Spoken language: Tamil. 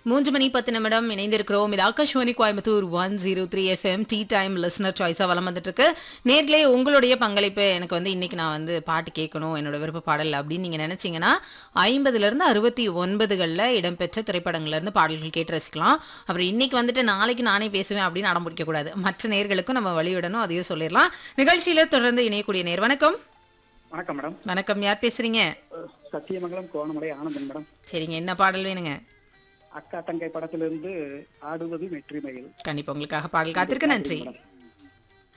மூன்று மணி பத்து நிமிடம் இணைந்திருக்கிறோம் இது Akashvani Coimbatore one zero three FM tea time listener சாய்ஸாக வளம் வந்துட்டு இருக்கு நேர்களே உங்களுடைய பங்களிப்பு எனக்கு வந்து இன்னைக்கு நான் வந்து பாட்டு கேட்கணும் என்னோட விருப்ப பாடல் அப்படின்னு நீங்க நினைச்சீங்கன்னா ஐம்பதுல இருந்து அறுபத்தி ஒன்பதுகளில் இடம்பெற்ற திரைப்படங்கள்ல இருந்து பாடல்கள் கேட்டு ரசிக்கலாம் அப்புறம் இன்னைக்கு வந்துட்டு நாளைக்கு நானே பேசுவேன் அப்படின்னு அடம் பிடிக்க கூடாது மற்ற நேர்களுக்கும் நம்ம வழிவிடணும் அதையும் சொல்லிடலாம் நிகழ்ச்சியில தொடர்ந்து இணையக்கூடிய நேர் வணக்கம் வணக்கம் மேடம் வணக்கம் யார் பேசுறீங்க சத்தியமங்கலம் கோணமலை ஆனந்தன் மேடம் சரிங்க என்ன பாடல் வேணுங்க அக்கா தங்கை படத்திலிருந்து ஆடுவது வெற்றி மயில் கண்டிப்பா உங்களுக்காக பாடல் காத்திருக்க நன்றி